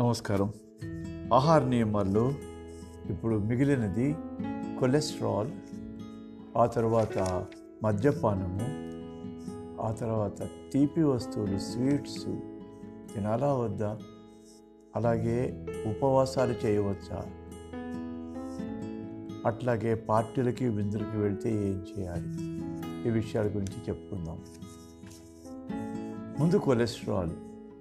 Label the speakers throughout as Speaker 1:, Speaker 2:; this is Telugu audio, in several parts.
Speaker 1: నమస్కారం ఆహార నియమాల్లో ఇప్పుడు మిగిలినది కొలెస్ట్రాల్ ఆ తర్వాత మద్యపానము ఆ తర్వాత తీపి వస్తువులు స్వీట్స్ తినాలా వద్దా అలాగే ఉపవాసాలు చేయవచ్చా అట్లాగే పార్టీలకి విందులకి వెళ్తే ఏం చేయాలి ఈ విషయాల గురించి చెప్పుకుందాం ముందు కొలెస్ట్రాల్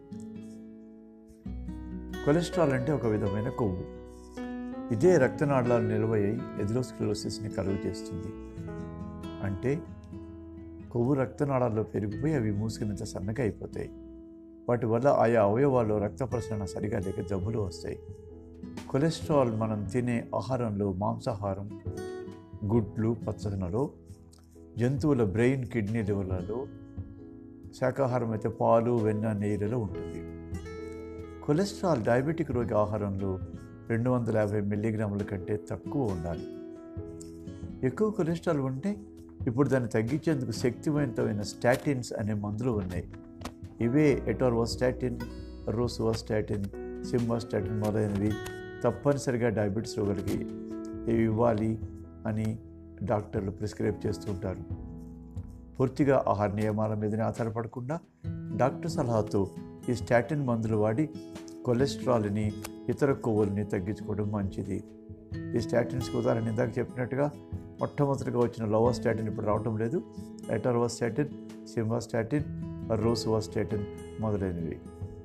Speaker 1: కొలెస్ట్రాల్ అంటే ఒక విధమైన కొవ్వు ఇదే రక్తనాళాలు నిల్వయ్యి ఎథిరోస్క్లరోసిస్ని కలుగు చేస్తుంది అంటే కొవ్వు రక్తనాళాల్లో పెరిగిపోయి అవి మూసుకున్నంత సన్నగా అయిపోతాయి వాటి వల్ల ఆయా అవయవాల్లో రక్త ప్రసరణ సరిగా లేక జబ్బులు వస్తాయి కొలెస్ట్రాల్ మనం తినే ఆహారంలో మాంసాహారం గుడ్లు పచ్చదనలో జంతువుల బ్రెయిన్ కిడ్నీ లివర్లలో శాకాహారం అయితే పాలు వెన్న నెయ్యిలలో ఉంటుంది కొలెస్ట్రాల్ డయాబెటిక్ రోగి ఆహారంలో రెండు వందల యాభై మిల్లీగ్రాముల కంటే తక్కువ ఉండాలి ఎక్కువ కొలెస్ట్రాల్ ఉంటే ఇప్పుడు దాన్ని తగ్గించేందుకు శక్తివంతమైన స్టాటిన్స్ అనే మందులు ఉన్నాయి ఇవే ఎటోర్వోస్టాటిన్ రోసువోస్టాటిన్ సింవాస్టాటిన్ మొదలైనవి తప్పనిసరిగా డయాబెటీస్ రోగులకి ఇవి ఇవ్వాలి అని డాక్టర్లు ప్రిస్క్రైబ్ చేస్తుంటారు పూర్తిగా ఆహార నియమాల మీదనే ఆధారపడకుండా డాక్టర్ సలహాతో ఈ స్టాటిన్ మందులు వాడి కొలెస్ట్రాల్ని ఇతర కొవ్వుల్ని తగ్గించుకోవడం మంచిది ఈ స్టాటిన్స్కి ఉదాహరణ ఇందాక చెప్పినట్టుగా మొట్టమొదటిగా వచ్చిన లోవోస్టాటిన్ ఇప్పుడు రావటం లేదు ఎటర్వోస్టాటిన్ సింవాస్టాటిన్ రోసువాస్టాటిన్ మొదలైనవి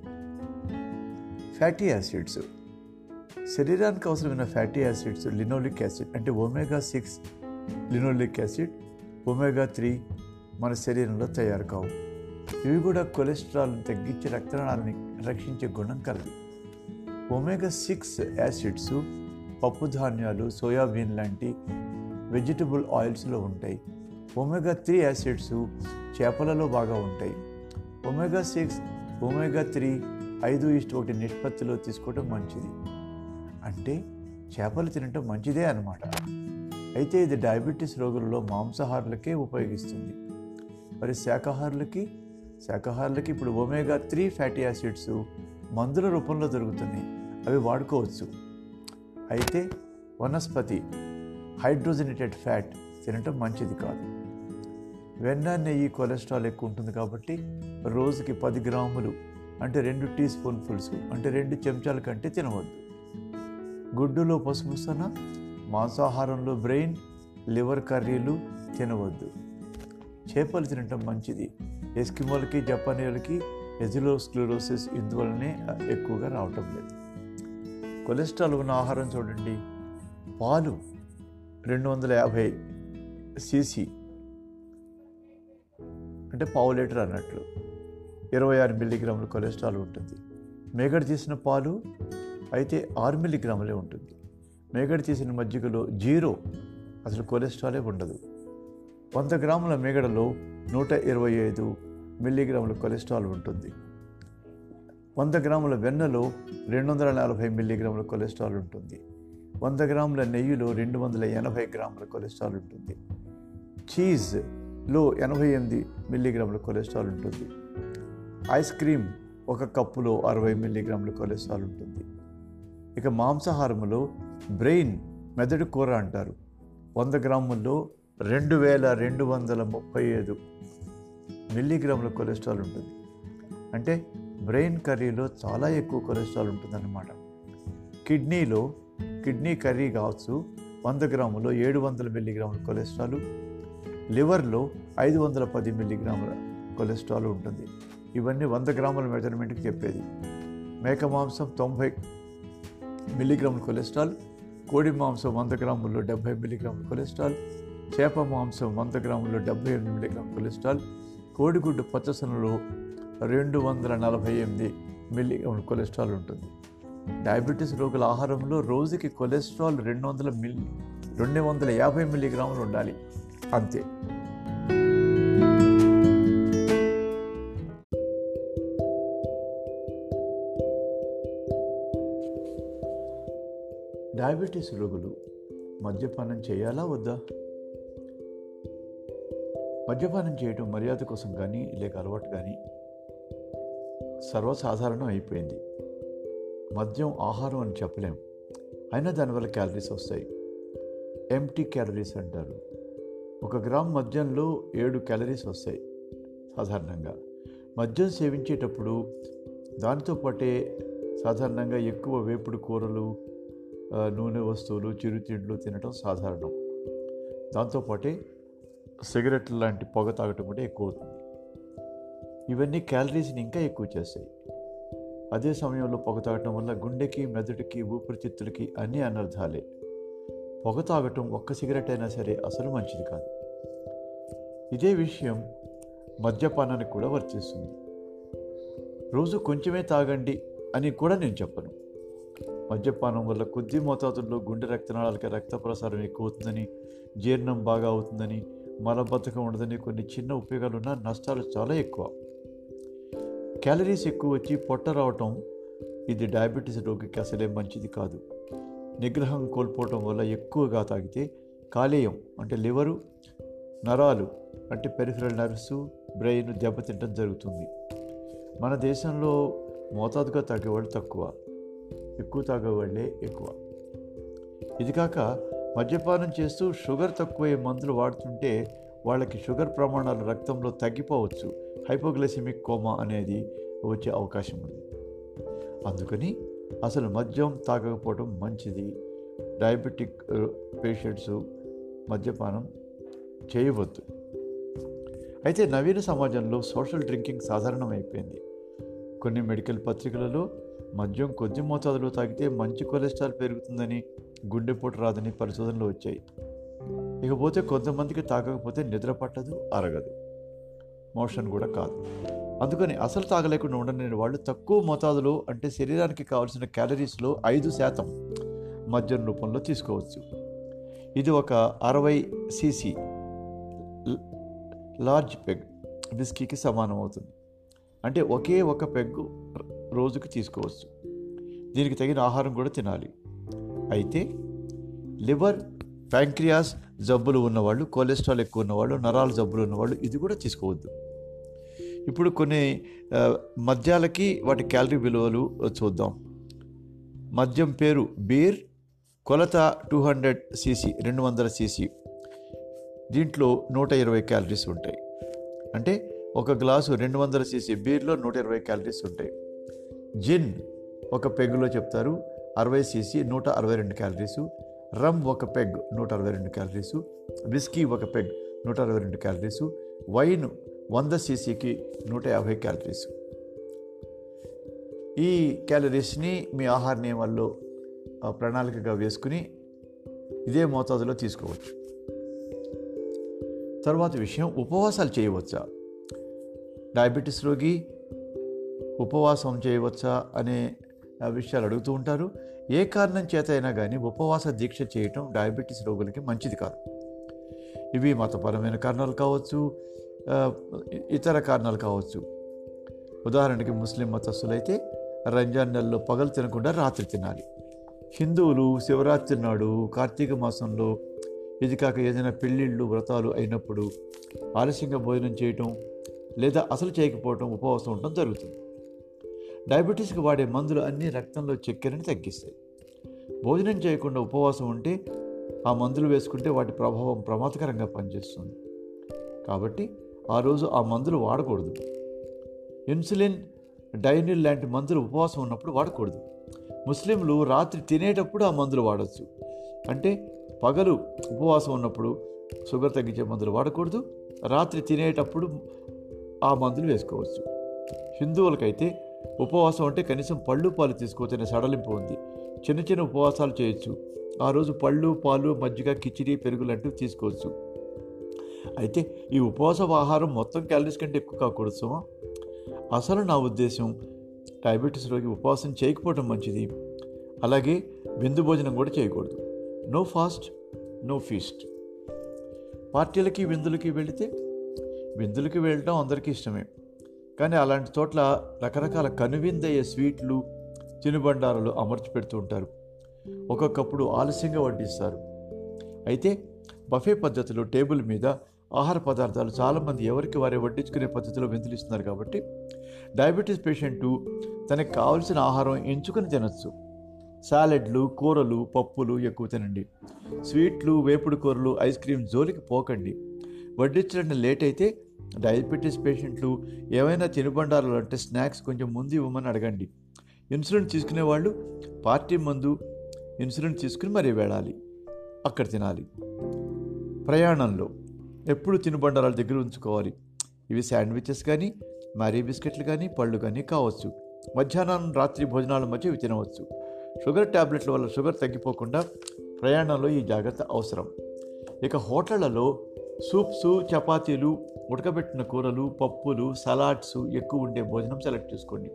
Speaker 1: ఫ్యాటీ యాసిడ్స్ శరీరానికి అవసరమైన ఫ్యాటీ యాసిడ్స్ లినోలిక్ యాసిడ్ అంటే omega six linoleic acid omega three మన శరీరంలో తయారు కావు ఇవి కూడా కొలెస్ట్రాల్ని తగ్గించి రక్తనాళాన్ని రక్షించే గుణం కలది ఒమేగా సిక్స్ యాసిడ్స్ పప్పు ధాన్యాలు సోయాబీన్ లాంటి వెజిటబుల్ ఆయిల్స్లో ఉంటాయి ఒమేగా త్రీ యాసిడ్స్ చేపలలో బాగా ఉంటాయి ఒమేగా సిక్స్ ఒమేగా త్రీ ఐదు ఇష్ట ఒకటి నిష్పత్తిలో తీసుకోవడం మంచిది అంటే చేపలు తినటం మంచిదే అన్నమాట అయితే ఇది డయాబెటీస్ రోగులలో మాంసాహారులకే ఉపయోగిస్తుంది మరి శాకాహారులకి శాకాహారులకి ఇప్పుడు ఒమేగా త్రీ ఫ్యాటీ యాసిడ్స్ మందుల రూపంలో దొరుకుతున్నాయి అవి వాడుకోవచ్చు అయితే వనస్పతి హైడ్రోజనేటెడ్ ఫ్యాట్ తినటం మంచిది కాదు వెన్న నెయ్యి కొలెస్ట్రాల్ ఎక్కువ ఉంటుంది కాబట్టి రోజుకి పది గ్రాములు అంటే రెండు టీ స్పూన్ ఫుల్స్ అంటే రెండు చెంచాల కంటే తినవద్దు గుడ్డులో పసుపు సన మాంసాహారంలో బ్రెయిన్ లివర్ కర్రీలు తినవద్దు చేపలు తినటం మంచిది ఎస్కిమోలకి జపానీయులకి ఎజిలోస్క్లరోసిస్ ఇందువలనే ఎక్కువగా రావటం లేదు కొలెస్ట్రాల్ ఉన్న ఆహారం చూడండి పాలు రెండు వందల యాభై సీసీ అంటే పావు లీటర్ అన్నట్లు ఇరవై ఆరు మిల్లీగ్రాముల కొలెస్ట్రాల్ ఉంటుంది మేగడ తీసిన పాలు అయితే ఆరు మిల్లీగ్రాములే ఉంటుంది మేగడ తీసిన మజ్జిగలో జీరో అసలు కొలెస్ట్రాలే ఉండదు వంద గ్రాముల మేగడలో నూట ఇరవై ఐదు మిల్లీగ్రాముల కొలెస్ట్రాల్ ఉంటుంది వంద గ్రాముల వెన్నలో రెండు వందల నలభై మిల్లీగ్రాముల కొలెస్ట్రాల్ ఉంటుంది వంద గ్రాముల నెయ్యిలో రెండు వందల ఎనభై గ్రాముల కొలెస్ట్రాల్ ఉంటుంది చీజ్లో ఎనభై ఎనిమిది మిల్లీగ్రాముల కొలెస్ట్రాల్ ఉంటుంది ఐస్ క్రీమ్ ఒక కప్పులో అరవై మిల్లీగ్రాముల కొలెస్ట్రాల్ ఉంటుంది ఇక మాంసాహారములో బ్రెయిన్ మెదడు కూర అంటారు వంద గ్రాముల్లో రెండు వేల రెండు వందల ముప్పై ఐదు మిల్లీగ్రాముల కొలెస్ట్రాల్ ఉంటుంది అంటే బ్రెయిన్ కర్రీలో చాలా ఎక్కువ కొలెస్ట్రాల్ ఉంటుందన్నమాట కిడ్నీలో కిడ్నీ కర్రీ కావచ్చు వంద గ్రాములో ఏడు వందల మిల్లీగ్రాముల కొలెస్ట్రాల్ లివర్లో ఐదు వందల పది మిల్లీగ్రాముల కొలెస్ట్రాల్ ఉంటుంది ఇవన్నీ వంద గ్రాముల మెజర్మెంట్కి చెప్పేది మేక మాంసం తొంభై మిల్లీగ్రాముల కొలెస్ట్రాల్ కోడి మాంసం వంద గ్రాముల్లో డెబ్బై మిల్లీగ్రాముల కొలెస్ట్రాల్ చేప మాంసం వంద గ్రాముల్లో డెబ్బై ఎనిమిది మిల్లీగ్రాముల కొలెస్ట్రాల్ కోడిగుడ్డు పచ్చసనలో రెండు వందల నలభై ఎనిమిది మిల్లీగ్రాముల కొలెస్ట్రాల్ ఉంటుంది డయాబెటీస్ రోగుల ఆహారంలో రోజుకి కొలెస్ట్రాల్ రెండు వందల మిల్లీ రెండు వందల యాభై మిల్లీగ్రాములు ఉండాలి అంతే డయాబెటీస్ రోగులు మద్యపానం చేయాలా వద్దా మద్యపానం చేయడం మర్యాద కోసం కానీ లేక అలవాటు కానీ సర్వసాధారణం అయిపోయింది మద్యం ఆహారం అని చెప్పలేం అయినా దానివల్ల క్యాలరీస్ వస్తాయి ఎంటీ క్యాలరీస్ అంటారు ఒక గ్రామ్ మద్యంలో ఏడు క్యాలరీస్ వస్తాయి సాధారణంగా మద్యం సేవించేటప్పుడు దానితో పాటే సాధారణంగా ఎక్కువ వేపుడు కూరలు ఆ, నూనె వస్తువులు చిరుతిండ్లు తినడం సాధారణం దాంతోపాటే సిగరెట్ లాంటి పొగ తాగటం కూడా ఎక్కువ అవుతుంది ఇవన్నీ క్యాలరీస్ని ఇంకా ఎక్కువ చేస్తాయి అదే సమయంలో పొగ తాగటం వల్ల గుండెకి మెదడుకి ఊపిరితిత్తులకి అన్ని అనర్థాలే పొగ తాగటం ఒక్క సిగరెట్ అయినా సరే అసలు మంచిది కాదు ఇదే విషయం మద్యపానానికి కూడా వర్తిస్తుంది రోజు కొంచెమే తాగండి అని కూడా నేను చెప్పను మద్యపానం వల్ల కొద్ది మోతాదుల్లో గుండె రక్తనాళాలకి రక్త ప్రసారం ఎక్కువ అవుతుందని జీర్ణం బాగా అవుతుందని మలబద్ధకం ఉండదని కొన్ని చిన్న ఉపయోగాలు ఉన్న నష్టాలు చాలా ఎక్కువ క్యాలరీస్ ఎక్కువ వచ్చి పొట్ట రావటం ఇది డయాబెటీస్ రోగికి అసలే మంచిది కాదు నిగ్రహం కోల్పోవటం వల్ల ఎక్కువగా తాగితే కాలేయం అంటే లివరు నరాలు అంటే పెరిఫరల్ నర్వ్స్ బ్రెయిన్ దెబ్బతింటం జరుగుతుంది మన దేశంలో మోతాదుగా తాగేవాళ్ళు తక్కువ ఎక్కువ తాగేవాళ్ళే ఎక్కువ ఇది కాక మద్యపానం చేస్తూ షుగర్ తక్కువే మందులు వాడుతుంటే వాళ్ళకి షుగర్ ప్రమాణాలు రక్తంలో తగ్గిపోవచ్చు హైపోగ్లైసిమిక్ కోమా అనేది వచ్చే అవకాశం ఉంది అందుకని అసలు మద్యం తాగకపోవడం మంచిది డయాబెటిక్ పేషెంట్స్ మద్యపానం చేయవద్దు అయితే నవీన సమాజంలో సోషల్ డ్రింకింగ్ సాధారణమైపోయింది కొన్ని మెడికల్ పత్రికలలో మద్యం కొద్ది మోతాదులో తాగితే మంచి కొలెస్ట్రాల్ పెరుగుతుందని గుండెపోటు రాదని పరిశోధనలు వచ్చాయి ఇకపోతే కొంతమందికి తాగకపోతే నిద్ర పట్టదు అరగదు మోషన్ కూడా కాదు అందుకని అసలు తాగలేకుండా ఉండలేని వాళ్ళు తక్కువ మోతాదులో అంటే శరీరానికి కావాల్సిన క్యాలరీస్లో ఐదు శాతం మద్యం రూపంలో తీసుకోవచ్చు ఇది ఒక అరవై సీసీ లార్జ్ పెగ్ బిస్కీకి సమానం అవుతుంది అంటే ఒకే ఒక పెగ్గు రోజుకి తీసుకోవచ్చు దీనికి తగిన ఆహారం కూడా తినాలి అయితే లివర్ ప్యాంక్రియాస్ జబ్బులు ఉన్నవాళ్ళు కొలెస్ట్రాల్ ఎక్కువ ఉన్నవాళ్ళు నరాల జబ్బులు ఉన్నవాళ్ళు ఇది కూడా తీసుకోవద్దు ఇప్పుడు కొన్ని ఆ, మద్యాలకి వాటి క్యాలరీ విలువలు చూద్దాం మద్యం పేరు బీర్ కొలత టూ హండ్రెడ్ సీసీ రెండు వందల సీసీ దీంట్లో నూట ఇరవై క్యాలరీస్ ఉంటాయి అంటే ఒక గ్లాసు రెండు వందల సీసీ బీర్లో నూట ఇరవై క్యాలరీస్ ఉంటాయి జిన్ ఒక పెగ్గులో చెప్తారు అరవై సీసీ నూట అరవై రెండు క్యాలరీసు రమ్ ఒక పెగ్ నూట అరవై రెండు క్యాలరీసు విస్కీ ఒక పెగ్ నూట అరవై రెండు క్యాలరీసు వైన్ వంద సీసీకి నూట యాభై క్యాలరీస్ ఈ క్యాలరీస్ని మీ ఆహార నియమాల్లో ఆ, ప్రణాళికగా వేసుకుని ఇదే మోతాదులో తీసుకోవచ్చు తర్వాత విషయం ఉపవాసాలు చేయవచ్చా డయాబెటీస్ రోగి ఉపవాసం చేయవచ్చా అనే ఆ, విషయాలు అడుగుతూ ఉంటారు ఏ కారణం చేత అయినా కానీ ఉపవాస దీక్ష చేయటం డయాబెటీస్ రోగులకి మంచిది కాదు ఇవి మతపరమైన కారణాలు కావచ్చు ఆ, ఇతర కారణాలు కావచ్చు ఉదాహరణకి ముస్లిం మతస్థులైతే రంజాన్ నెలలో పగలు తినకుండా రాత్రి తినాలి హిందువులు శివరాత్రి నాడు కార్తీక మాసంలో ఇది కాక ఏదైనా పెళ్ళిళ్ళు వ్రతాలు అయినప్పుడు ఆలస్యంగా భోజనం చేయటం లేదా అసలు చేయకపోవటం ఉపవాసం ఉండటం జరుగుతుంది డయాబెటీస్కి వాడే మందులు అన్ని రక్తంలో చక్కెరని తగ్గిస్తాయి భోజనం చేయకుండా ఉపవాసం ఉంటే ఆ మందులు వేసుకుంటే వాటి ప్రభావం ప్రమాదకరంగా పనిచేస్తుంది కాబట్టి ఆ రోజు ఆ మందులు వాడకూడదు ఇన్సులిన్ డైనిల్ లాంటి మందులు ఉపవాసం ఉన్నప్పుడు వాడకూడదు ముస్లింలు రాత్రి తినేటప్పుడు ఆ మందులు వాడచ్చు అంటే పగలు ఉపవాసం ఉన్నప్పుడు షుగర్ తగ్గించే మందులు వాడకూడదు రాత్రి తినేటప్పుడు ఆ మందులు వేసుకోవచ్చు హిందువులకైతే ఉపవాసం అంటే కనీసం పళ్ళు పాలు తీసుకోవచ్చనే సడలింపు ఉంది చిన్న చిన్న ఉపవాసాలు చేయొచ్చు ఆ రోజు పళ్ళు పాలు మజ్జిగ కిచిడి పెరుగు లాంటివి తీసుకోవచ్చు అయితే ఈ ఉపవాస ఆహారం మొత్తం క్యాలరీస్ కంటే ఎక్కువ కాకూడదు సుమా అసలు నా ఉద్దేశం డయాబెటీస్ రోగి ఉపవాసం చేయకపోవడం మంచిది అలాగే విందు భోజనం కూడా చేయకూడదు నో ఫాస్ట్ నో ఫీస్ట్ పార్టీలకి విందులకి వెళితే విందులకి వెళ్ళడం అందరికీ ఇష్టమే కానీ అలాంటి చోట్ల రకరకాల కనువిందయ్యే స్వీట్లు తినుబండారాలు అమర్చి పెడుతూ ఉంటారు ఒక్కొక్కప్పుడు ఆలస్యంగా వడ్డిస్తారు అయితే బఫే పద్ధతిలో టేబుల్ మీద ఆహార పదార్థాలు చాలామంది ఎవరికి వారే వడ్డించుకునే పద్ధతిలో వెంతులిస్తున్నారు కాబట్టి డయాబెటీస్ పేషెంటు తనకు కావలసిన ఆహారం ఎంచుకొని తినచ్చు సాలెడ్లు కూరలు పప్పులు ఎక్కువ తినండి స్వీట్లు వేపుడు కూరలు ఐస్ క్రీమ్ జోలికి పోకండి వడ్డించడం లేట్ అయితే డయాబెటీస్ పేషెంట్లు ఏవైనా తినుబండారాలు అంటే స్నాక్స్ కొంచెం ముందు ఇవ్వమని అడగండి ఇన్సులిన్ తీసుకునే వాళ్ళు పార్టీ మందు ఇన్సులిన్ తీసుకుని మరీ వెళ్ళాలి అక్కడ తినాలి ప్రయాణంలో ఎప్పుడు తినుబండారాల దగ్గర ఉంచుకోవాలి ఇవి శాండ్విచెస్ కానీ మరీ బిస్కెట్లు కానీ పళ్ళు కానీ కావచ్చు మధ్యాహ్నం రాత్రి భోజనాల మధ్య ఇవి తినవచ్చు షుగర్ ట్యాబ్లెట్ల వల్ల షుగర్ తగ్గిపోకుండా ప్రయాణంలో ఈ జాగ్రత్త అవసరం ఇక హోటళ్లలో సూప్స్ చపాతీలు ఉడకబెట్టిన కూరలు పప్పులు సలాడ్స్ ఎక్కువ ఉండే భోజనం సెలెక్ట్ చేసుకోండి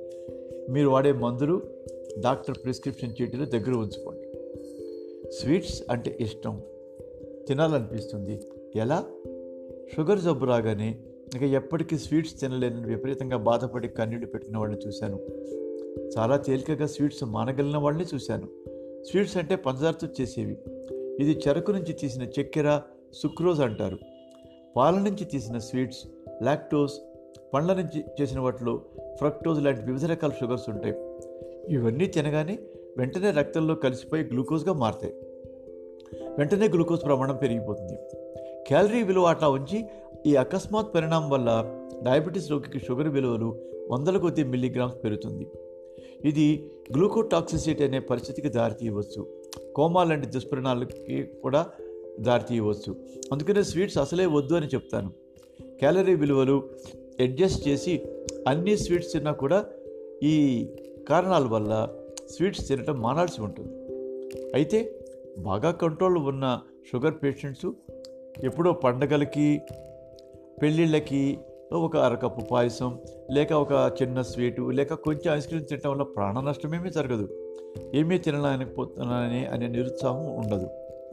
Speaker 1: మీరు వాడే మందులు డాక్టర్ ప్రిస్క్రిప్షన్ చీటీలు దగ్గర ఉంచుకోండి స్వీట్స్ అంటే ఇష్టం తినాలనిపిస్తుంది ఎలా షుగర్ జబ్బు రాగానే ఇక ఎప్పటికీ స్వీట్స్ తినలేని విపరీతంగా బాధపడి కన్నీళ్లు పెట్టిన వాళ్ళని చూశాను చాలా తేలికగా స్వీట్స్ మానగలిగిన వాళ్ళని చూశాను స్వీట్స్ అంటే పంచదారతో చేసేవి ఇది చెరకు నుంచి తీసిన చక్కెర సుక్రోజ్ అంటారు పాల నుంచి తీసిన స్వీట్స్ లాక్టోస్ పండ్ల నుంచి చేసిన వాటిలో ఫ్రక్టోజ్ లాంటి వివిధ రకాల షుగర్స్ ఉంటాయి ఇవన్నీ తినగానే వెంటనే రక్తంలో కలిసిపోయి గ్లూకోజ్గా మారుతాయి వెంటనే గ్లూకోజ్ ప్రమాణం పెరిగిపోతుంది క్యాలరీ విలువ అట్లా ఉంచి ఈ అకస్మాత్ పరిణామం వల్ల డయాబెటీస్ రోగికి షుగర్ విలువలు వందల కొద్ది మిల్లీగ్రామ్స్ పెరుగుతుంది ఇది గ్లూకోటాక్సిసిటీ అనే పరిస్థితికి దారితీయవచ్చు కోమా లాంటి దుష్పరిణాలకి కూడా దారితీయవచ్చు అందుకనే స్వీట్స్ అసలే వద్దు అని చెప్తాను క్యాలరీ విలువలు అడ్జస్ట్ చేసి అన్ని స్వీట్స్ తిన్నా కూడా ఈ కారణాల వల్ల స్వీట్స్ తినటం మానాల్సి ఉంటుంది అయితే బాగా కంట్రోల్ ఉన్న షుగర్ పేషెంట్స్ ఎప్పుడో పండగలకి పెళ్ళిళ్ళకి ఒక అరకప్పు పాయసం లేక ఒక చిన్న స్వీటు లేక కొంచెం ఐస్ క్రీమ్ తినడం వల్ల ప్రాణ నష్టమేమీ జరగదు ఏమీ తినలేకపోతున్నానని అనే నిరుత్సాహం ఉండదు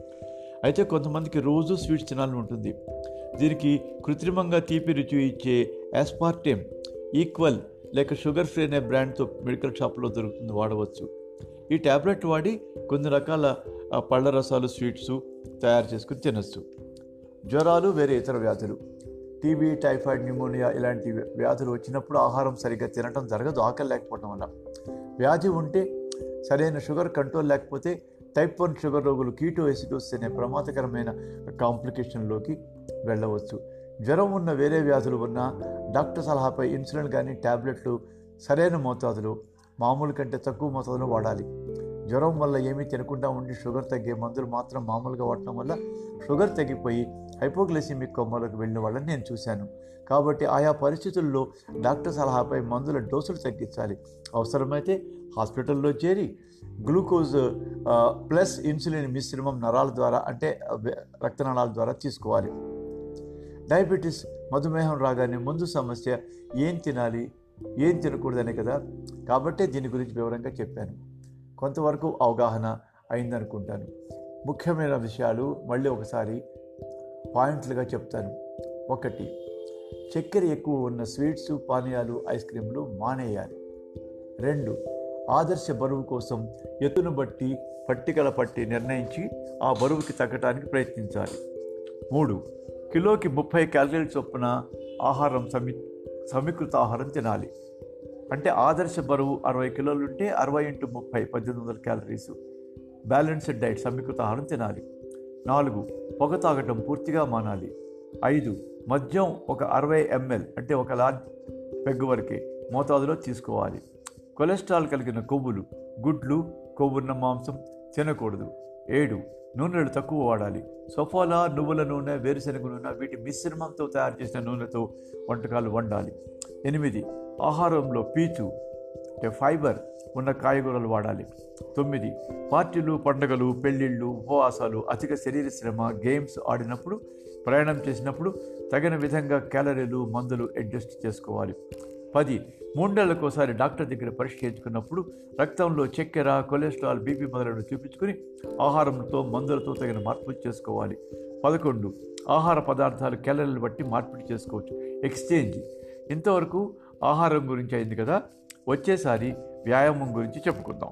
Speaker 1: అయితే కొంతమందికి రోజు స్వీట్స్ తినాలని ఉంటుంది దీనికి కృత్రిమంగా తీపి రుచి ఇచ్చే యాస్పార్టేమ్ ఈక్వల్ లేక షుగర్ ఫ్రీ అనే బ్రాండ్తో మెడికల్ షాప్లో దొరుకుతుంది వాడవచ్చు ఈ ట్యాబ్లెట్ వాడి కొన్ని రకాల ఆ, పళ్ళ రసాలు స్వీట్స్ తయారు చేసుకుని తినచ్చు జ్వరాలు వేరే ఇతర వ్యాధులు టీబీ టైఫాయిడ్ న్యూమోనియా ఇలాంటి వ్యాధులు వచ్చినప్పుడు ఆహారం సరిగ్గా తినటం జరగదు ఆకలి లేకపోవడం వల్ల వ్యాధి ఉంటే సరైన షుగర్ కంట్రోల్ లేకపోతే టైప్ వన్ షుగర్ రోగులు కీటో ఎసిడోస్ అనే ప్రమాదకరమైన కాంప్లికేషన్లోకి వెళ్ళవచ్చు జ్వరం ఉన్న వేరే వ్యాధులు ఉన్న డాక్టర్ సలహాపై ఇన్సులిన్ కానీ ట్యాబ్లెట్లు సరైన మోతాదులో మామూలు కంటే తక్కువ మోతాదులో వాడాలి జ్వరం వల్ల ఏమీ తినకుండా ఉండి షుగర్ తగ్గే మందులు మాత్రం మామూలుగా వాడటం వల్ల షుగర్ తగ్గిపోయి హైపోగ్లైసిమిక్ కొమ్మలకు వెళ్ళిన వాళ్ళని నేను చూశాను కాబట్టి ఆయా పరిస్థితుల్లో డాక్టర్ సలహాపై మందుల డోసులు తగ్గించాలి అవసరమైతే హాస్పిటల్లో చేరి గ్లూకోజ్ ఆ, ప్లస్ ఇన్సులిన్ మిశ్రమం నరాల ద్వారా అంటే వె- రక్తనాళాల ద్వారా తీసుకోవాలి డయాబెటీస్ మధుమేహం రాగానే ముందు సమస్య ఏం తినాలి ఏం తినకూడదనే కదా కాబట్టే దీని గురించి వివరంగా చెప్పాను కొంతవరకు అవగాహన అయిందనుకుంటాను ముఖ్యమైన విషయాలు మళ్ళీ ఒకసారి పాయింట్లుగా చెప్తాను ఒకటి చక్కెర ఎక్కువ ఉన్న స్వీట్స్ పానీయాలు ఐస్ క్రీంలు మానేయాలి రెండు ఆదర్శ బరువు కోసం ఎత్తును బట్టి పట్టికల పట్టి నిర్ణయించి ఆ బరువుకి తగ్గటానికి ప్రయత్నించాలి మూడు కిలోకి ముప్పై క్యాలరీల చొప్పున ఆహారం సమీ సమీకృత ఆహారం తినాలి అంటే ఆదర్శ బరువు అరవై కిలోలు ఉంటే అరవై ఇంటూ ముప్పై పద్దెనిమిది వందల క్యాలరీస్ బ్యాలెన్స్డ్ డైట్ సమీకృత ఆహారం తినాలి నాలుగు పొగ తాగటం పూర్తిగా మానాలి ఐదు మద్యం ఒక అరవై ఎంఎల్ అంటే ఒక లార్జ్ పెగ్గు వరకే మోతాదులో తీసుకోవాలి కొలెస్ట్రాల్ కలిగిన కొవ్వులు గుడ్లు కొవ్వున్న మాంసం తినకూడదు ఏడు నూనెలు తక్కువ వాడాలి సోఫాలా నువ్వుల నూనె వేరుశనగ నూనె వీటి మిశ్రమంతో తయారు చేసిన నూనెతో వంటకాలు వండాలి ఎనిమిది ఆహారంలో పీచు అంటే ఫైబర్ ఉన్న కాయగూరలు వాడాలి తొమ్మిది పార్టీలు పండుగలు పెళ్ళిళ్ళు ఉపవాసాలు అధిక శరీర శ్రమ గేమ్స్ ఆడినప్పుడు ప్రయాణం చేసినప్పుడు తగిన విధంగా క్యాలరీలు మందులు అడ్జస్ట్ చేసుకోవాలి పది మూడేళ్లకోసారి డాక్టర్ దగ్గర పరీక్ష చేయించుకున్నప్పుడు రక్తంలో చక్కెర కొలెస్ట్రాల్ బీపీ మొదలైన చూపించుకుని ఆహారంతో మందులతో తగిన మార్పులు చేసుకోవాలి పదకొండు ఆహార పదార్థాలు క్యాలరీలు బట్టి మార్పిడి చేసుకోవచ్చు ఎక్స్చేంజ్ ఇంతవరకు ఆహారం గురించి అయింది కదా వచ్చేసారి వ్యాయామం గురించి చెప్పుకుందాం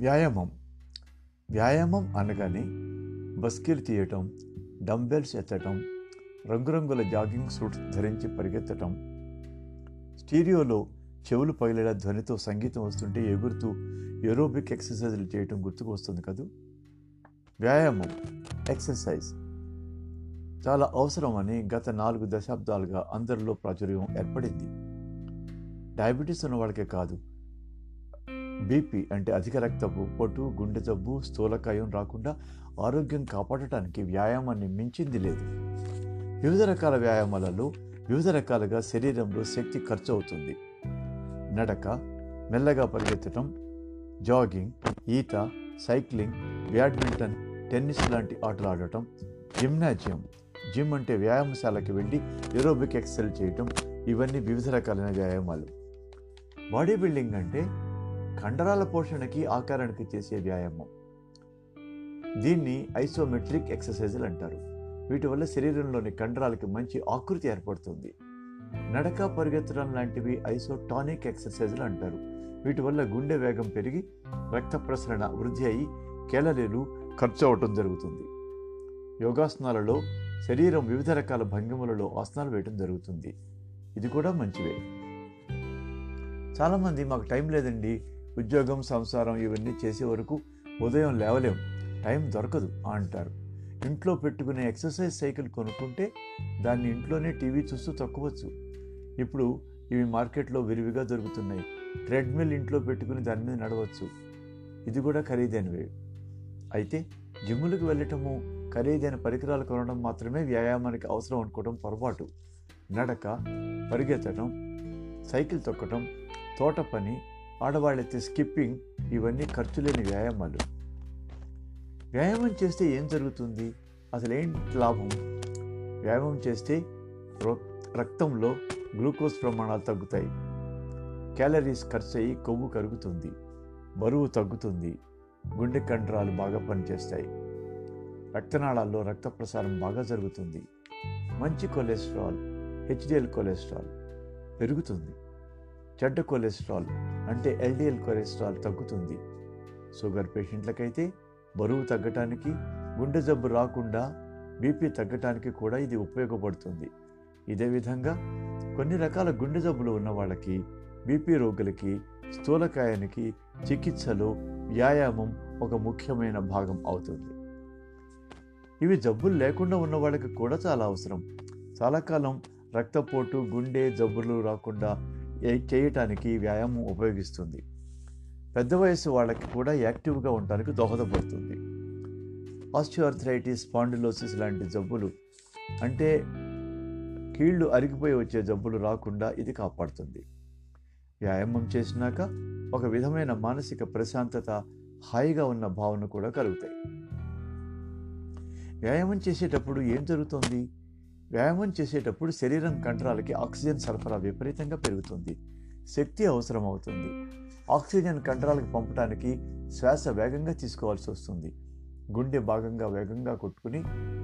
Speaker 1: వ్యాయామం వ్యాయామం అనగానే బస్కిల్ తీయటం డంబెల్స్ ఎత్తటం రంగురంగుల జాగింగ్ సూట్స్ ధరించి పరిగెత్తటం స్టీరియోలో చెవులు పగిలేలా ధ్వనితో సంగీతం వస్తుంటే ఎగురుతూ ఏరోబిక్ ఎక్సర్సైజులు చేయటం గుర్తుకు వస్తుంది కదూ వ్యాయామం ఎక్సర్సైజ్ చాలా అవసరమని గత నాలుగు దశాబ్దాలుగా అందరిలో ప్రాచుర్యం ఏర్పడింది డయాబెటీస్ ఉన్న వాళ్ళకే కాదు బీపీ అంటే అధిక రక్తపు పొట్టు గుండె జబ్బు స్థూలకాయం రాకుండా ఆరోగ్యం కాపాడటానికి వ్యాయామాన్ని మించింది లేదు వివిధ రకాల వ్యాయామాలలో వివిధ రకాలుగా శరీరంలో శక్తి ఖర్చు అవుతుంది నడక మెల్లగా పరిగెత్తడం జాగింగ్ ఈత సైక్లింగ్ బ్యాడ్మింటన్ టెన్నిస్ లాంటి ఆటలు ఆడటం జిమ్నాజియం జిమ్ అంటే వ్యాయామశాలకి వెళ్ళి ఏరోబిక్ ఎక్సర్సైజ్ చేయటం ఇవన్నీ వివిధ రకాలైన వ్యాయామాలు బాడీ బిల్డింగ్ అంటే కండరాల పోషణకి ఆకారానికి చేసే వ్యాయామం దీన్ని ఐసోమెట్రిక్ ఎక్సర్సైజులు అంటారు వీటి వల్ల శరీరంలోని కండరాలకి మంచి ఆకృతి ఏర్పడుతుంది నడక పరిగెత్తడం లాంటివి ఐసోటానిక్ ఎక్సర్సైజులు అంటారు వీటి వల్ల గుండె వేగం పెరిగి రక్త ప్రసరణ వృద్ధి అయి కేలరీలు ఖర్చు అవటం జరుగుతుంది యోగాసనాలలో శరీరం వివిధ రకాల భంగిమలలో ఆసనాలు వేయటం జరుగుతుంది ఇది కూడా మంచివే చాలామంది మాకు టైం లేదండి ఉద్యోగం సంసారం ఇవన్నీ చేసే వరకు ఉదయం లేవలేం టైం దొరకదు అంటారు ఇంట్లో పెట్టుకునే ఎక్సర్సైజ్ సైకిల్ కొనుక్కుంటే దాన్ని ఇంట్లోనే టీవీ చూస్తూ తొక్కవచ్చు ఇప్పుడు ఇవి మార్కెట్లో విరివిగా దొరుకుతున్నాయి ట్రెడ్మిల్ ఇంట్లో పెట్టుకుని దాని మీద నడవచ్చు ఇది కూడా ఖరీదైనవే అయితే జిమ్ములకు వెళ్ళటము ఖరీదైన పరికరాలు కొనడం మాత్రమే వ్యాయామానికి అవసరం అనుకోవడం పొరపాటు నడక పరిగెత్తడం సైకిల్ తొక్కటం తోట పని ఆడవాళ్ళైతే స్కిప్పింగ్ ఇవన్నీ ఖర్చు లేని వ్యాయామాలు వ్యాయామం చేస్తే ఏం జరుగుతుంది అసలు ఏంటి లాభం వ్యాయామం చేస్తే రక్తంలో గ్లూకోజ్ ప్రమాణాలు తగ్గుతాయి క్యాలరీస్ ఖర్చు అయ్యి కొవ్వు కరుగుతుంది బరువు తగ్గుతుంది గుండె కండరాలు బాగా పనిచేస్తాయి రక్తనాళాల్లో రక్త ప్రసారం బాగా జరుగుతుంది మంచి కొలెస్ట్రాల్ హెచ్డిఎల్ కొలెస్ట్రాల్ పెరుగుతుంది చెడ్డ కొలెస్ట్రాల్ అంటే ఎల్డిఎల్ కొలెస్ట్రాల్ తగ్గుతుంది షుగర్ పేషెంట్లకైతే బరువు తగ్గటానికి గుండె జబ్బు రాకుండా బీపీ తగ్గటానికి కూడా ఇది ఉపయోగపడుతుంది ఇదే విధంగా కొన్ని రకాల గుండె జబ్బులు ఉన్న వాళ్ళకి బీపీ రోగులకి స్థూలకాయానికి చికిత్సలో వ్యాయామం ఒక ముఖ్యమైన భాగం అవుతుంది ఇవి జబ్బులు లేకుండా ఉన్న వాళ్ళకి కూడా చాలా అవసరం చాలా కాలం రక్తపోటు గుండె జబ్బులు రాకుండా చేయటానికి వ్యాయామం ఉపయోగిస్తుంది పెద్ద వయసు వాళ్ళకి కూడా యాక్టివ్గా ఉండడానికి దోహదపడుతుంది ఆస్టియోఆర్థరైటిస్ స్పాండిలోసిస్ లాంటి జబ్బులు అంటే కీళ్లు అరిగిపోయి వచ్చే జబ్బులు రాకుండా ఇది కాపాడుతుంది వ్యాయామం చేసినాక ఒక విధమైన మానసిక ప్రశాంతత హాయిగా ఉన్న భావన కూడా కలుగుతాయి వ్యాయామం చేసేటప్పుడు ఏం జరుగుతుంది వ్యాయామం చేసేటప్పుడు శరీరం కండరాలకి ఆక్సిజన్ సరఫరా విపరీతంగా పెరుగుతుంది శక్తి అవసరం అవుతుంది ఆక్సిజన్ కండరాలకు పంపడానికి శ్వాస వేగంగా తీసుకోవాల్సి వస్తుంది గుండె భాగంగా వేగంగా కొట్టుకుని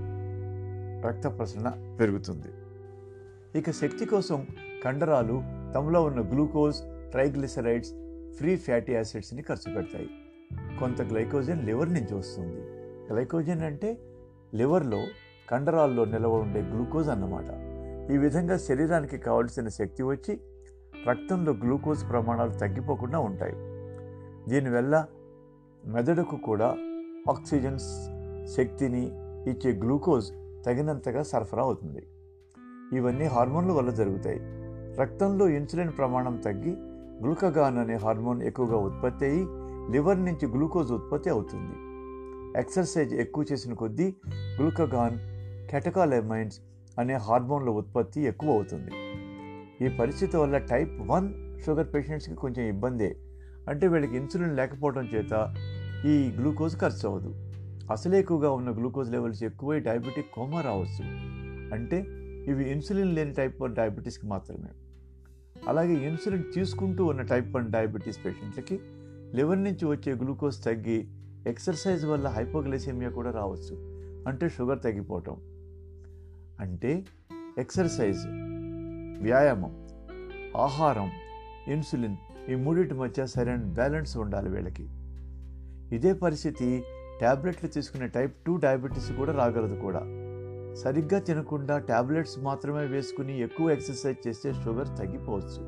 Speaker 1: రక్త ప్రసరణ పెరుగుతుంది ఇక శక్తి కోసం కండరాలు తమలో ఉన్న గ్లూకోజ్ ట్రైగ్లిసరైడ్స్ ఫ్రీ ఫ్యాటీ యాసిడ్స్ని ఖర్చు పెడతాయి కొంత గ్లైకోజన్ లివర్ నుంచి వస్తుంది గ్లైకోజన్ అంటే లివర్లో కండరాల్లో నిలవ ఉండే గ్లూకోజ్ అన్నమాట ఈ విధంగా శరీరానికి కావలసిన శక్తి వచ్చి రక్తంలో గ్లూకోజ్ ప్రమాణాలు తగ్గిపోకుండా ఉంటాయి దీనివల్ల మెదడుకు కూడా ఆక్సిజన్ శక్తిని ఇచ్చే గ్లూకోజ్ తగినంతగా సరఫరా అవుతుంది ఇవన్నీ హార్మోన్ల వల్ల జరుగుతాయి రక్తంలో ఇన్సులిన్ ప్రమాణం తగ్గి గ్లూకగాన్ అనే హార్మోన్ ఎక్కువగా ఉత్పత్తి అయ్యి లివర్ నుంచి గ్లూకోజ్ ఉత్పత్తి అవుతుంది ఎక్సర్సైజ్ ఎక్కువ చేసిన కొద్దీ గ్లూకగాన్ కెటకాలెమైన్స్ అనే హార్మోన్ల ఉత్పత్తి ఎక్కువ అవుతుంది ఈ పరిస్థితి వల్ల టైప్ వన్ షుగర్ పేషెంట్స్కి కొంచెం ఇబ్బందే అంటే వీళ్ళకి ఇన్సులిన్ లేకపోవడం చేత ఈ గ్లూకోజ్ ఖర్చు అవ్వదు అసలు ఎక్కువగా ఉన్న గ్లూకోజ్ లెవెల్స్ ఎక్కువై డయాబెటిక్ కోమా రావచ్చు అంటే ఇవి ఇన్సులిన్ లేని టైప్ వన్ డయాబెటీస్కి మాత్రమే అలాగే ఇన్సులిన్ తీసుకుంటూ ఉన్న టైప్ వన్ డయాబెటీస్ పేషెంట్లకి లివర్ నుంచి వచ్చే గ్లూకోజ్ తగ్గి ఎక్సర్సైజ్ వల్ల హైపోగ్లైసెమియా కూడా రావచ్చు అంటే షుగర్ తగ్గిపోవటం అంటే ఎక్సర్సైజ్ వ్యాయామం ఆహారం ఇన్సులిన్ ఈ మూడింటి మధ్య సరైన బ్యాలెన్స్ ఉండాలి వీళ్ళకి ఇదే పరిస్థితి ట్యాబ్లెట్లు తీసుకునే టైప్ టూ డయాబెటీస్ కూడా రాగలదు కూడా సరిగ్గా తినకుండా ట్యాబ్లెట్స్ మాత్రమే వేసుకుని ఎక్కువ ఎక్సర్సైజ్ చేస్తే షుగర్ తగ్గిపోవచ్చు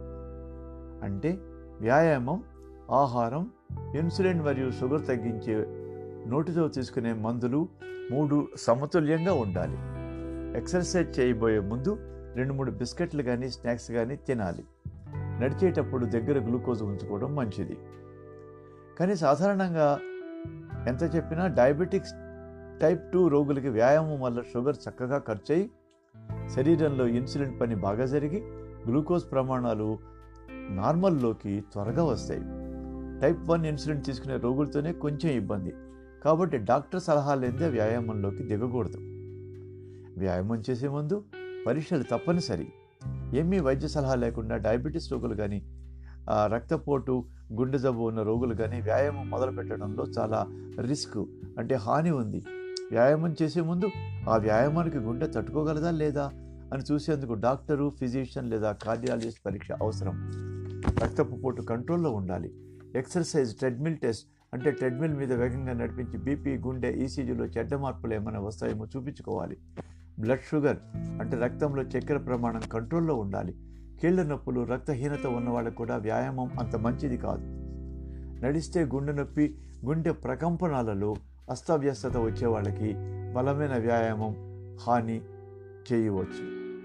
Speaker 1: అంటే వ్యాయామం ఆహారం ఇన్సులిన్ మరియు షుగర్ తగ్గించే నోటితో తీసుకునే మందులు మూడు సమతుల్యంగా ఉండాలి ఎక్సర్సైజ్ చేయబోయే ముందు రెండు మూడు బిస్కెట్లు కానీ స్నాక్స్ కానీ తినాలి నడిచేటప్పుడు దగ్గర గ్లూకోజ్ ఉంచుకోవడం మంచిది కానీ సాధారణంగా ఎంత చెప్పినా డయాబెటిక్స్ టైప్ టూ రోగులకి వ్యాయామం వల్ల షుగర్ చక్కగా ఖర్చు అయి శరీరంలో ఇన్సులిన్ పని బాగా జరిగి గ్లూకోజ్ ప్రమాణాలు నార్మల్లోకి త్వరగా వస్తాయి టైప్ వన్ ఇన్సులిన్ తీసుకునే రోగులతోనే కొంచెం ఇబ్బంది కాబట్టి డాక్టర్ సలహా లేదే వ్యాయామంలోకి దిగకూడదు వ్యాయామం చేసే ముందు పరీక్షలు తప్పనిసరి ఏమీ వైద్య సలహా లేకుండా డయాబెటీస్ రోగులు కానీ రక్తపోటు గుండె జబ్బు ఉన్న రోగులు కానీ వ్యాయామం మొదలు పెట్టడంలో చాలా రిస్క్ అంటే హాని ఉంది వ్యాయామం చేసే ముందు ఆ వ్యాయామానికి గుండె తట్టుకోగలదా లేదా అని చూసేందుకు డాక్టరు ఫిజిషియన్ లేదా కార్డియాలజిస్ట్ పరీక్ష అవసరం రక్తపు పోటు కంట్రోల్లో ఉండాలి ఎక్సర్సైజ్ ట్రెడ్మిల్ టెస్ట్ అంటే ట్రెడ్మిల్ మీద వేగంగా నడిపించి బీపీ గుండె ఈసీజీలో చెడ్డ మార్పులు ఏమైనా వస్తాయేమో చూపించుకోవాలి బ్లడ్ షుగర్ అంటే రక్తంలో చక్కెర ప్రమాణం కంట్రోల్లో ఉండాలి కీళ్ల నొప్పులు రక్తహీనత ఉన్న వాళ్ళకు కూడా వ్యాయామం అంత మంచిది కాదు నడిస్తే గుండె నొప్పి గుండె ప్రకంపనాలలో అస్తవ్యస్తత వచ్చే వాళ్ళకి బలమైన వ్యాయామం హాని చేయవచ్చు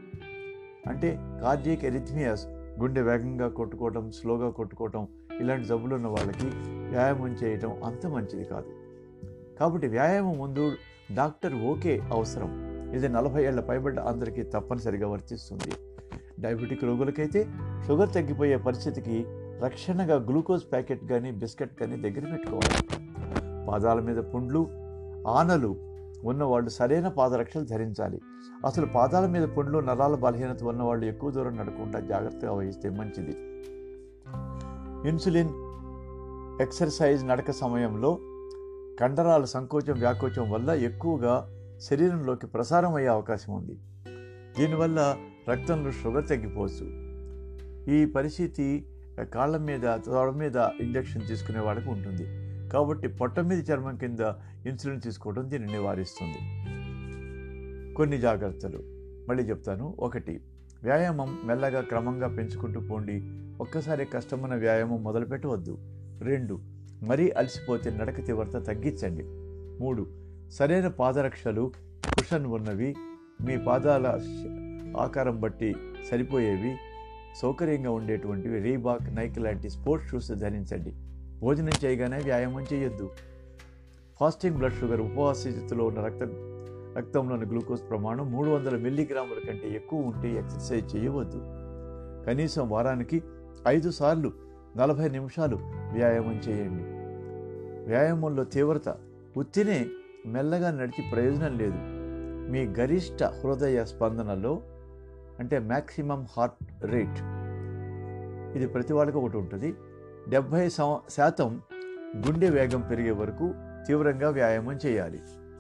Speaker 1: అంటే కార్డియక్ ఎరిథ్మియాస్ గుండె వేగంగా కొట్టుకోవటం స్లోగా కొట్టుకోవటం ఇలాంటి జబ్బులు ఉన్న వాళ్ళకి వ్యాయామం చేయటం అంత మంచిది కాదు కాబట్టి వ్యాయామం ముందు డాక్టర్ ఓకే అవసరం ఇది నలభై ఏళ్ల పైబడ్డ అందరికీ తప్పనిసరిగా వర్తిస్తుంది డయాబెటిక్ రోగులకైతే షుగర్ తగ్గిపోయే పరిస్థితికి రక్షణగా గ్లూకోజ్ ప్యాకెట్ కానీ బిస్కెట్ కానీ దగ్గర పెట్టుకోవాలి పాదాల మీద పుండ్లు ఆనలు ఉన్నవాళ్ళు సరైన పాదరక్షలు ధరించాలి అసలు పాదాల మీద పుండ్లు నరాల బలహీనత ఉన్నవాళ్ళు ఎక్కువ దూరం నడకుండా జాగ్రత్తగా వహిస్తే మంచిది ఇన్సులిన్ ఎక్సర్సైజ్ నడక సమయంలో కండరాల సంకోచం వ్యాకోచం వల్ల ఎక్కువగా శరీరంలోకి ప్రసారం అయ్యే అవకాశం ఉంది దీనివల్ల రక్తంలో షుగర్ తగ్గిపోవచ్చు ఈ పరిస్థితి కాళ్ళ మీద తొడ మీద ఇంజెక్షన్ తీసుకునే వాళ్ళకి ఉంటుంది కాబట్టి పొట్ట మీద చర్మం కింద ఇన్సులిన్ తీసుకోవడం దీన్ని నివారిస్తుంది కొన్ని జాగ్రత్తలు మళ్ళీ చెప్తాను ఒకటి వ్యాయామం మెల్లగా క్రమంగా పెంచుకుంటూ పోండి ఒక్కసారి కష్టమైన వ్యాయామం మొదలుపెట్టవద్దు రెండు మరీ అలసిపోతే నడక తీవ్రత తగ్గించండి మూడు సరైన పాదరక్షలు కుషన్ ఉన్నవి మీ పాదాల ఆకారం బట్టి సరిపోయేవి సౌకర్యంగా ఉండేటువంటివి రీబాక్ నైక్ లాంటి స్పోర్ట్స్ షూస్ ధరించండి భోజనం చేయగానే వ్యాయామం చేయొద్దు ఫాస్టింగ్ బ్లడ్ షుగర్ ఉపవాస స్థితిలో ఉన్న రక్త రక్తంలోని గ్లూకోజ్ ప్రమాణం మూడు వందల మిల్లీగ్రాముల కంటే ఎక్కువ ఉంటే ఎక్సర్సైజ్ చేయవద్దు కనీసం వారానికి ఐదు సార్లు నలభై నిమిషాలు వ్యాయామం చేయండి వ్యాయామంలో తీవ్రత ఉత్తినే మెల్లగా నడిచి ప్రయోజనం లేదు మీ గరిష్ట హృదయ స్పందనలో అంటే మ్యాక్సిమం హార్ట్ రేట్ ఇది ప్రతి వాళ్ళకి ఒకటి ఉంటుంది డెబ్భై శాతం గుండె వేగం పెరిగే వరకు తీవ్రంగా వ్యాయామం చేయాలి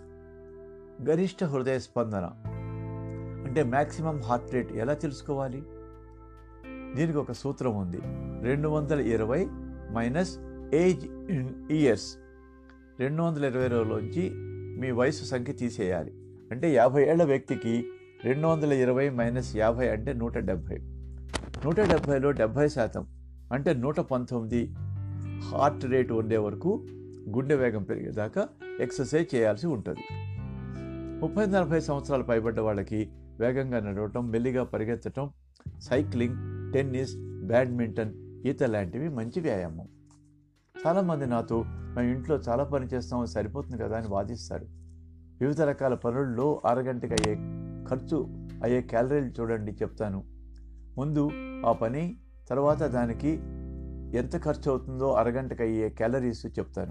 Speaker 1: గరిష్ట హృదయ స్పందన అంటే మ్యాక్సిమం హార్ట్ రేట్ ఎలా తెలుసుకోవాలి దీనికి ఒక సూత్రం ఉంది రెండు వందల ఇరవై మైనస్ ఏజ్ ఇన్ ఇయర్స్ రెండు వందల ఇరవై రోజులోంచి మీ వయసు సంఖ్య తీసేయాలి అంటే యాభై ఏళ్ల వ్యక్తికి రెండు వందల ఇరవై మైనస్ యాభై అంటే నూట డెబ్భై నూట డెబ్భైలో డెబ్భై శాతం అంటే నూట పంతొమ్మిది హార్ట్ రేట్ ఉండే వరకు గుండె వేగం పెరిగేదాకా ఎక్సర్సైజ్ చేయాల్సి ఉంటుంది ముప్పై నలభై సంవత్సరాలు పైబడ్డ వాళ్ళకి వేగంగా నడవటం మెల్లిగా పరిగెత్తటం సైక్లింగ్ టెన్నిస్ బ్యాడ్మింటన్ ఈత లాంటివి మంచి వ్యాయామం చాలామంది నాతో మేము ఇంట్లో చాలా పని చేస్తాం సరిపోతుంది కదా అని వాదిస్తారు వివిధ రకాల పనుల్లో అరగంటకి అయ్యే ఖర్చు అయ్యే క్యాలరీలు చూడండి చెప్తాను ముందు ఆ పని తర్వాత దానికి ఎంత ఖర్చు అవుతుందో అరగంటకి అయ్యే క్యాలరీస్ చెప్తాను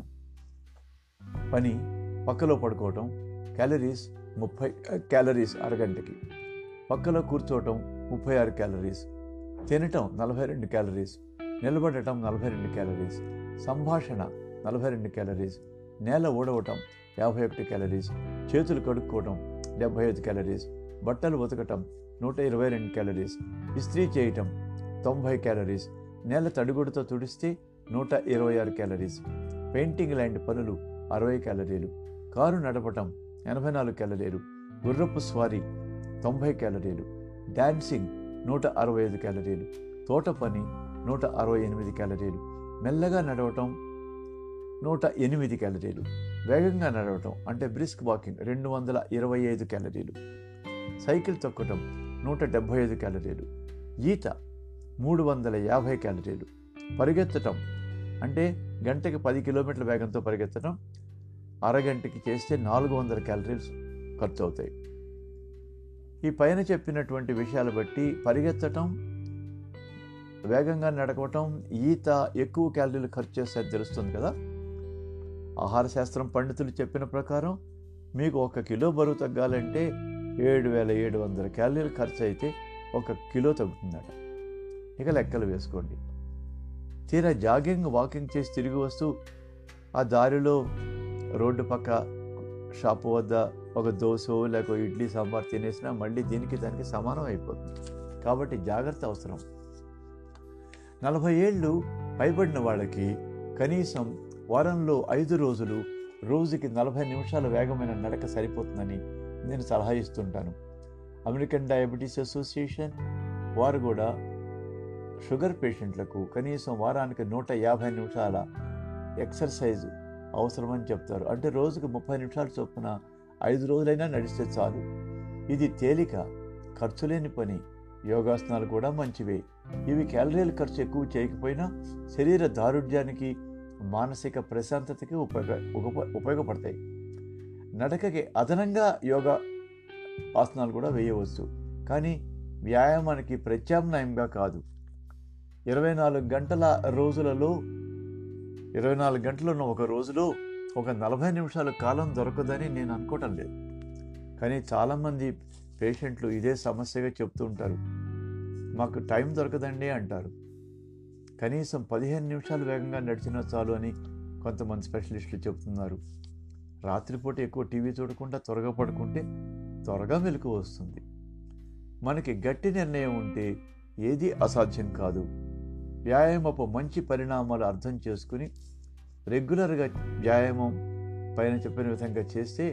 Speaker 1: పని పక్కలో పడుకోవటం క్యాలరీస్ ముప్పై క్యాలరీస్ అరగంటకి పక్కలో కూర్చోవటం ముప్పై ఆరు క్యాలరీస్ తినటం నలభై రెండు క్యాలరీస్ నిలబడటం నలభై రెండు క్యాలరీస్ సంభాషణ నలభై రెండు క్యాలరీస్ నేల ఊడవటం యాభై ఒకటి క్యాలరీస్ చేతులు కడుక్కోవటం డెబ్బై ఐదు క్యాలరీస్ బట్టలు ఉతకటం నూట ఇరవై రెండు క్యాలరీస్ ఇస్త్రీ చేయటం తొంభై క్యాలరీస్ నేల తడిగుడితో తుడిస్తే నూట ఇరవై ఆరు క్యాలరీస్ పెయింటింగ్ లాంటి పనులు అరవై క్యాలరీలు కారు నడపటం ఎనభై నాలుగు క్యాలరీలు గుర్రపు స్వారీ తొంభై క్యాలరీలు డాన్సింగ్ నూట అరవై ఐదు క్యాలరీలు తోట పని నూట అరవై ఎనిమిది క్యాలరీలు మెల్లగా నడవటం నూట ఎనిమిది క్యాలరీలు వేగంగా నడవటం అంటే బ్రిస్క్ వాకింగ్ రెండు వందల ఇరవై ఐదు క్యాలరీలు సైకిల్ తొక్కటం నూట డెబ్భై ఐదు క్యాలరీలు ఈత మూడు వందల యాభై క్యాలరీలు పరిగెత్తటం అంటే గంటకి పది కిలోమీటర్ల వేగంతో పరిగెత్తడం అరగంటకి చేస్తే నాలుగు వందల క్యాలరీస్ ఖర్చు అవుతాయి ఈ పైన చెప్పినటువంటి విషయాలు బట్టి పరిగెత్తటం వేగంగా నడకటం ఈత ఎక్కువ క్యాలరీలు ఖర్చు చేస్తే తెలుస్తుంది కదా ఆహార శాస్త్రం పండితులు చెప్పిన ప్రకారం మీకు ఒక కిలో బరువు తగ్గాలంటే ఏడు వేల ఏడు వందల క్యాలరీలు ఖర్చు అయితే ఒక కిలో తగ్గుతుందట ఇక లెక్కలు వేసుకోండి తీరా జాగింగ్ వాకింగ్ చేసి తిరిగి వస్తూ ఆ దారిలో రోడ్డు పక్క షాపు వద్ద ఒక దోశ లేక ఇడ్లీ సాంబార్ తినేసినా మళ్ళీ దీనికి దానికి సమానం అయిపోతుంది కాబట్టి జాగ్రత్త అవసరం నలభై ఏళ్ళు పైబడిన వాళ్ళకి కనీసం వారంలో ఐదు రోజులు రోజుకి నలభై నిమిషాల వేగమైన నడక సరిపోతుందని నేను సలహా ఇస్తుంటాను అమెరికన్ డయాబెటీస్ అసోసియేషన్ వారు కూడా షుగర్ పేషెంట్లకు కనీసం వారానికి నూట యాభై నిమిషాల ఎక్సర్సైజ్ అవసరమని చెప్తారు అంటే రోజుకు ముప్పై నిమిషాల చొప్పున ఐదు రోజులైనా నడిస్తే చాలు ఇది తేలిక ఖర్చు లేని పని యోగాసనాలు కూడా మంచివే ఇవి క్యాలరీల ఖర్చు ఎక్కువ చేయకపోయినా శరీర దారుఢ్యానికి మానసిక ప్రశాంతతకి ఉపయోగ ఉప- ఉపయోగపడతాయి నడకకి అదనంగా యోగా ఆసనాలు కూడా వేయవచ్చు కానీ వ్యాయామానికి ప్రత్యామ్నాయంగా కాదు ఇరవై నాలుగు గంటల రోజులలో ఇరవై నాలుగు గంటలను ఒక రోజులో ఒక నలభై నిమిషాల కాలం దొరకదని నేను అనుకోవటం లేదు కానీ చాలామంది పేషెంట్లు ఇదే సమస్యగా చెప్తూ ఉంటారు మాకు టైం దొరకదండి అంటారు కనీసం పదిహేను నిమిషాలు వేగంగా నడిచినా చాలు అని కొంతమంది స్పెషలిస్టులు చెప్తున్నారు రాత్రిపూట ఎక్కువ టీవీ చూడకుండా త్వరగా పడుకుంటే త్వరగా మెలకు వస్తుంది మనకి గట్టి నిర్ణయం ఉంటే ఏది అసాధ్యం కాదు వ్యాయామపు మంచి పరిణామాలు అర్థం చేసుకుని రెగ్యులర్గా వ్యాయామం పైన చెప్పిన విధంగా చేస్తే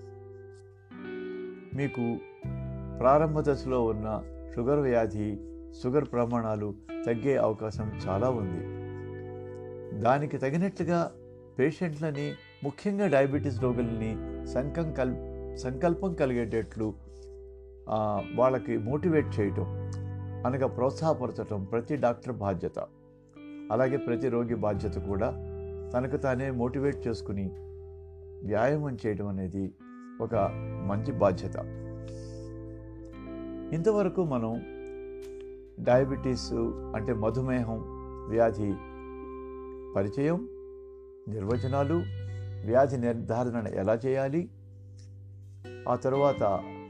Speaker 1: మీకు ప్రారంభ దశలో ఉన్న షుగర్ వ్యాధి షుగర్ ప్రమాణాలు తగ్గే అవకాశం చాలా ఉంది దానికి తగినట్లుగా పేషెంట్లని ముఖ్యంగా డయాబెటీస్ రోగుల్ని సంకం కల్ సంకల్పం కలిగేటట్లు ఆ, వాళ్ళకి మోటివేట్ చేయటం అనగా ప్రోత్సాహపరచటం ప్రతి డాక్టర్ బాధ్యత అలాగే ప్రతి రోగి బాధ్యత కూడా తనకు తానే మోటివేట్ చేసుకుని వ్యాయామం చేయడం అనేది ఒక మంచి బాధ్యత ఇంతవరకు మనం డయాబెటీస్ అంటే మధుమేహం వ్యాధి పరిచయం నిర్వచనాలు వ్యాధి నిర్ధారణ ఎలా చేయాలి ఆ తర్వాత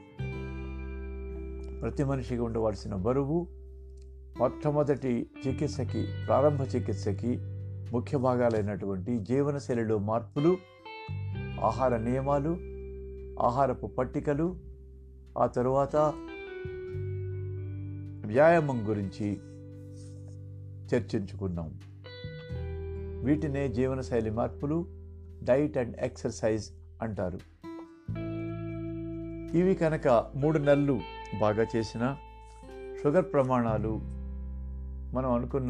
Speaker 1: ప్రతి మనిషికి ఉండవలసిన బరువు మొట్టమొదటి చికిత్సకి ప్రారంభ చికిత్సకి ముఖ్య భాగాలైనటువంటి జీవనశైలిలో మార్పులు ఆహార నియమాలు ఆహారపు పట్టికలు ఆ తరువాత వ్యాయామం గురించి చర్చించుకున్నాం వీటినే జీవనశైలి మార్పులు డైట్ అండ్ ఎక్సర్సైజ్ అంటారు ఇవి కనుక మూడు నెలలు బాగా చేసిన షుగర్ ప్రమాణాలు మనం అనుకున్న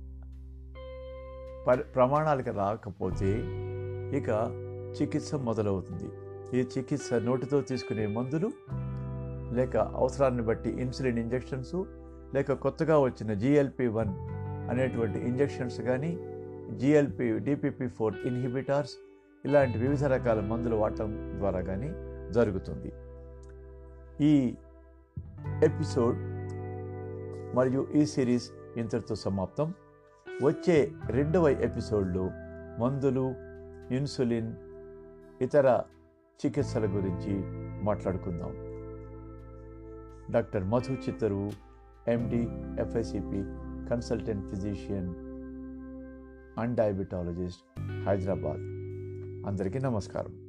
Speaker 1: పరి ప్రమాణాలకు రాకపోతే ఇక చికిత్స మొదలవుతుంది ఈ చికిత్స నోటితో తీసుకునే మందులు లేక అవసరాన్ని బట్టి ఇన్సులిన్ ఇంజెక్షన్స్ లేక కొత్తగా వచ్చిన జిఎల్పి వన్ అనేటువంటి ఇంజెక్షన్స్ కానీ జిఎల్పి డిపిపి ఫోర్ ఇన్హిబిటార్స్ ఇలాంటి వివిధ రకాల మందులు వాడటం ద్వారా కానీ జరుగుతుంది ఈ ఎపిసోడ్ మరియు ఈ సిరీస్ ఇంతటితో సమాప్తం వచ్చే రెండవ ఎపిసోడ్లో మందులు ఇన్సులిన్ ఇతర చికిత్సల గురించి మాట్లాడుకుందాం doctor Madhu Chittaru MD FICP consultant physician and diabetologist Hyderabad అందరికీ నమస్కారం